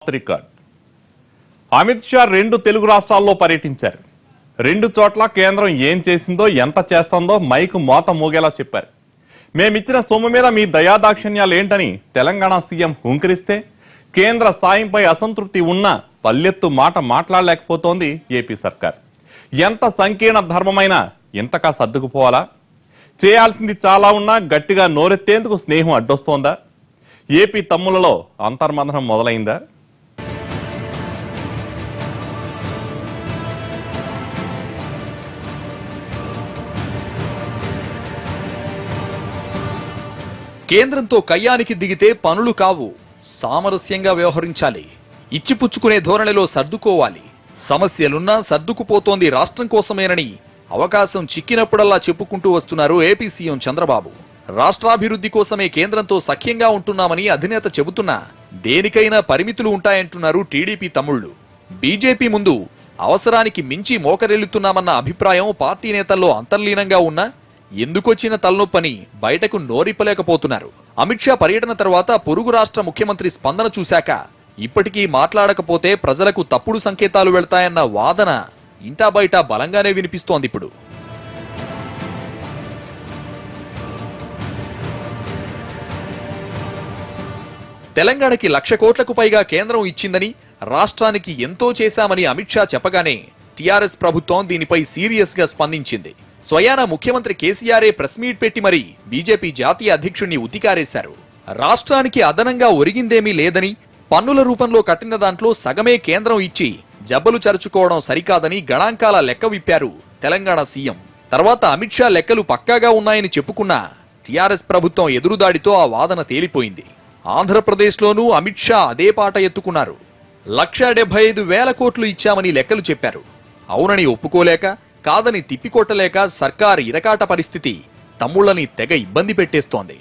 the record Amit Shah రెండు తెలుగు రాష్ట్రాల్లో పర్యటించారు రెండు చోట్ల కేంద్రం ఏం చేసిందో ఎంత చేస్తుందో మైకు మోత మోగేలా చెప్పారు మేమిచ్చిన సొమ్ము మీద మీ దయాదాక్షిణ్యాలు ఏంటని తెలంగాణ సీఎం హుంకరిస్తే కేంద్ర స్థాయిపై అసంతృప్తి ఉన్నా పల్లెత్తు మాట మాట్లాడలేకపోతోంది ఏపీ సర్కార్ ఎంత సంకీర్ణ ధర్మమైనా ఇంతకా సర్దుకుపోవాలా చేయాల్సింది చాలా ఉన్నా గట్టిగా నోరెత్తేందుకు స్నేహం అడ్డొస్తోందా ఏపీ తమ్ములలో అంతర్మంథనం మొదలైందా కేంద్రంతో కయ్యానికి దిగితే పనులు కావు సామరస్యంగా వ్యవహరించాలి ఇచ్చిపుచ్చుకునే ధోరణిలో సర్దుకోవాలి సమస్యలున్నా సర్దుకుపోతోంది రాష్ట్రం కోసమేనని అవకాశం చిక్కినప్పుడల్లా చెప్పుకుంటూ వస్తున్నారు ఏపీ సీఎం చంద్రబాబు రాష్ట్రాభివృద్ధి కోసమే కేంద్రంతో సఖ్యంగా ఉంటున్నామని అధినేత చెబుతున్నా దేనికైనా పరిమితులు ఉంటాయంటున్నారు టీడీపీ తమ్ముళ్లు బీజేపీ ముందు అవసరానికి మించి మోకరెళ్లుతున్నామన్న అభిప్రాయం పార్టీ నేతల్లో అంతర్లీనంగా ఉన్నా ఎందుకొచ్చిన తలనొప్పని బయటకు నోరిప్పలేకపోతున్నారు అమిత్ షా పర్యటన తర్వాత పొరుగు రాష్ట్ర ముఖ్యమంత్రి స్పందన చూశాక ఇప్పటికీ మాట్లాడకపోతే ప్రజలకు తప్పుడు సంకేతాలు వెళ్తాయన్న వాదన ఇంటా బయట బలంగానే వినిపిస్తోంది ఇప్పుడు తెలంగాణకి లక్ష కోట్లకు పైగా కేంద్రం ఇచ్చిందని రాష్ట్రానికి ఎంతో చేశామని అమిత్ షా చెప్పగానే టీఆర్ఎస్ ప్రభుత్వం దీనిపై సీరియస్ గా స్పందించింది స్వయాన ముఖ్యమంత్రి కేసీఆరే ప్రెస్ మీట్ పెట్టి మరీ బీజేపీ జాతీయ అధ్యక్షుణ్ణి ఉతికారేశారు రాష్ట్రానికి అదనంగా ఒరిగిందేమీ లేదని పన్నుల రూపంలో కట్టిన దాంట్లో సగమే కేంద్రం ఇచ్చి జబ్బలు చరుచుకోవడం సరికాదని గణాంకాల లెక్క విప్పారు తెలంగాణ సీఎం తర్వాత అమిత్ షా లెక్కలు పక్కాగా ఉన్నాయని చెప్పుకున్నా టీఆర్ఎస్ ప్రభుత్వం ఎదురుదాడితో ఆ వాదన తేలిపోయింది ఆంధ్రప్రదేశ్లోనూ అమిత్ షా అదే పాట ఎత్తుకున్నారు లక్ష డెబ్బై ఐదు వేల కోట్లు ఇచ్చామని లెక్కలు చెప్పారు అవునని ఒప్పుకోలేక కాదని తిప్పికొట్టలేక సర్కార్ ఇరకాట పరిస్థితి తమ్ముళ్ళని తెగ ఇబ్బంది పెట్టేస్తోంది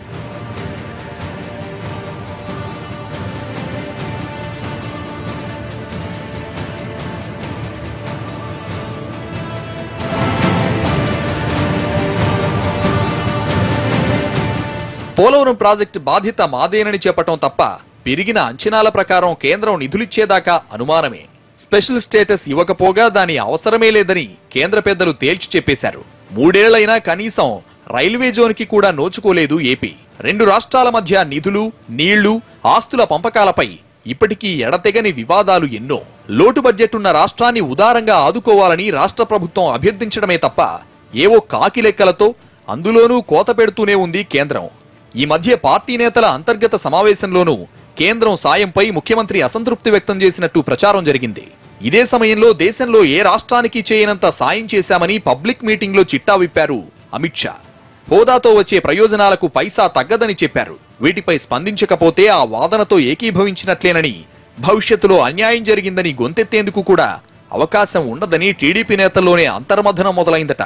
పోలవరం ప్రాజెక్టు బాధ్యత మాదేనని చెప్పటం తప్ప పెరిగిన అంచనాల ప్రకారం కేంద్రం నిధులిచ్చేదాకా అనుమానమే స్పెషల్ స్టేటస్ ఇవ్వకపోగా దాని అవసరమే లేదని కేంద్ర పెద్దలు తేల్చి చెప్పేశారు మూడేళ్లైనా కనీసం రైల్వే జోన్కి కూడా నోచుకోలేదు ఏపీ రెండు రాష్ట్రాల మధ్య నిధులు నీళ్లు ఆస్తుల పంపకాలపై ఇప్పటికీ ఎడతెగని వివాదాలు ఎన్నో లోటు బడ్జెట్ ఉన్న రాష్ట్రాన్ని ఉదారంగా ఆదుకోవాలని రాష్ట్ర ప్రభుత్వం అభ్యర్థించడమే తప్ప ఏవో కాకి లెక్కలతో అందులోనూ కోత పెడుతూనే ఉంది కేంద్రం ఈ మధ్య పార్టీ నేతల అంతర్గత సమావేశంలోనూ కేంద్రం సాయంపై ముఖ్యమంత్రి అసంతృప్తి వ్యక్తం చేసినట్టు ప్రచారం జరిగింది ఇదే సమయంలో దేశంలో ఏ రాష్ట్రానికి చేయనంత సాయం చేశామని పబ్లిక్ మీటింగ్లో చిట్టా విప్పారు అమిత్ షా హోదాతో వచ్చే ప్రయోజనాలకు పైసా తగ్గదని చెప్పారు వీటిపై స్పందించకపోతే ఆ వాదనతో ఏకీభవించినట్లేనని భవిష్యత్తులో అన్యాయం జరిగిందని గొంతెత్తేందుకు కూడా అవకాశం ఉండదని టీడీపీ నేతల్లోనే అంతర్మథనం మొదలైందట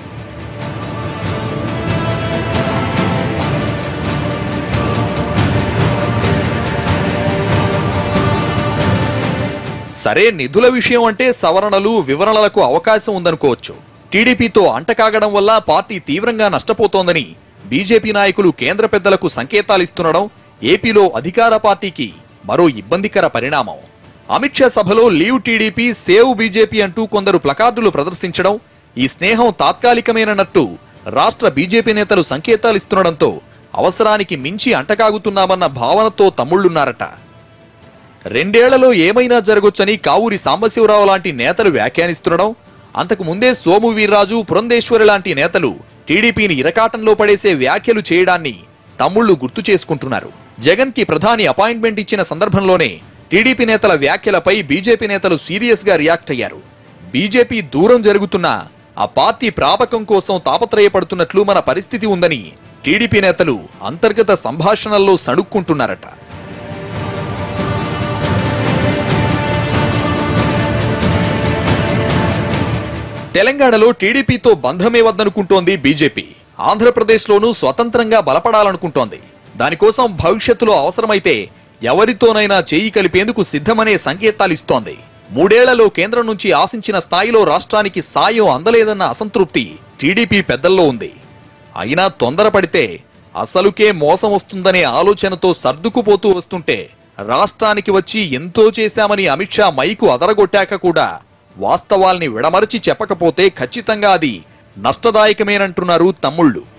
సరే నిధుల విషయం అంటే సవరణలు వివరణలకు అవకాశం ఉందనుకోవచ్చు టీడీపీతో అంటకాగడం వల్ల పార్టీ తీవ్రంగా నష్టపోతోందని బీజేపీ నాయకులు కేంద్ర పెద్దలకు సంకేతాలిస్తుండడం ఏపీలో అధికార పార్టీకి మరో ఇబ్బందికర పరిణామం అమిత్ షా సభలో లీవ్ టీడీపీ సేవ్ బీజేపీ అంటూ కొందరు ప్లకార్డులు ప్రదర్శించడం ఈ స్నేహం తాత్కాలికమేనన్నట్టు రాష్ట్ర బీజేపీ నేతలు సంకేతాలిస్తుండడంతో అవసరానికి మించి అంటకాగుతున్నామన్న భావనతో తమ్ముళ్లున్నారట రెండేళ్లలో ఏమైనా జరగొచ్చని కావూరి సాంబశివరావు లాంటి నేతలు వ్యాఖ్యానిస్తుండడం అంతకు ముందే సోము వీర్రాజు పురంధేశ్వరి లాంటి నేతలు టీడీపీని ఇరకాటంలో పడేసే వ్యాఖ్యలు చేయడాన్ని తమ్ముళ్లు గుర్తు చేసుకుంటున్నారు జగన్ కి ప్రధాని అపాయింట్మెంట్ ఇచ్చిన సందర్భంలోనే టీడీపీ నేతల వ్యాఖ్యలపై బీజేపీ నేతలు సీరియస్ గా రియాక్ట్ అయ్యారు బీజేపీ దూరం జరుగుతున్నా ఆ పార్టీ ప్రాపకం కోసం తాపత్రయపడుతున్నట్లు మన పరిస్థితి ఉందని టీడీపీ నేతలు అంతర్గత సంభాషణల్లో సణుక్కుంటున్నారట తెలంగాణలో టీడీపీతో బంధమే వద్దనుకుంటోంది బీజేపీ ఆంధ్రప్రదేశ్లోనూ స్వతంత్రంగా బలపడాలనుకుంటోంది దానికోసం భవిష్యత్తులో అవసరమైతే ఎవరితోనైనా చేయి కలిపేందుకు సిద్ధమనే సంకేతాలిస్తోంది మూడేళ్లలో కేంద్రం నుంచి ఆశించిన స్థాయిలో రాష్ట్రానికి సాయం అందలేదన్న అసంతృప్తి టీడీపీ పెద్దల్లో ఉంది అయినా తొందరపడితే అసలుకే మోసం వస్తుందనే ఆలోచనతో సర్దుకుపోతూ వస్తుంటే రాష్ట్రానికి వచ్చి ఎంతో చేశామని అమిత్ షా మైకు అదరగొట్టాక కూడా వాస్తవాల్ని విడమరచి చెప్పకపోతే ఖచ్చితంగా అది నష్టదాయకమేనంటున్నారు తమ్ముళ్ళు